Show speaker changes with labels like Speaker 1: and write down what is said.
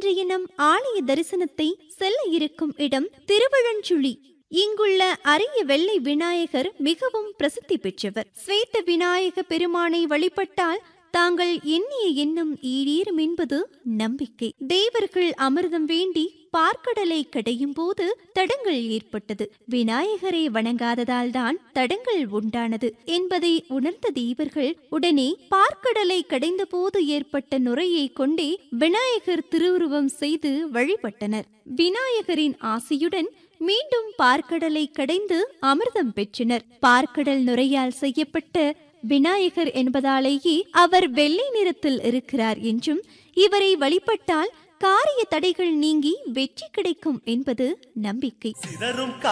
Speaker 1: இன்றைய நம் ஆலய தரிசனத்தை செல்ல இருக்கும் இடம் திருவழஞ்சுழி இங்குள்ள அரிய வெள்ளை விநாயகர் மிகவும் பிரசித்தி பெற்றவர் ஸ்வேத விநாயக பெருமானை வழிபட்டால் தாங்கள் எண்ணிய எண்ணம் ஈடேறும் என்பது நம்பிக்கை தேவர்கள் அமிர்தம் வேண்டி பார்க்கடலை கடையும் போது தடங்கள் ஏற்பட்டது விநாயகரை வணங்காததால் தான் தடங்கள் உண்டானது என்பதை உணர்ந்த தேவர்கள் உடனே பார்க்கடலை கடைந்த போது ஏற்பட்ட நுரையை கொண்டே விநாயகர் திருவுருவம் செய்து வழிபட்டனர் விநாயகரின் ஆசையுடன் மீண்டும் பார்க்கடலை கடைந்து அமிர்தம் பெற்றனர் பார்க்கடல் நுரையால் செய்யப்பட்ட விநாயகர் என்பதாலேயே அவர் வெள்ளை நிறத்தில் இருக்கிறார் என்றும் இவரை வழிபட்டால் காரிய தடைகள் நீங்கி வெற்றி கிடைக்கும் என்பது நம்பிக்கை
Speaker 2: சிதறும்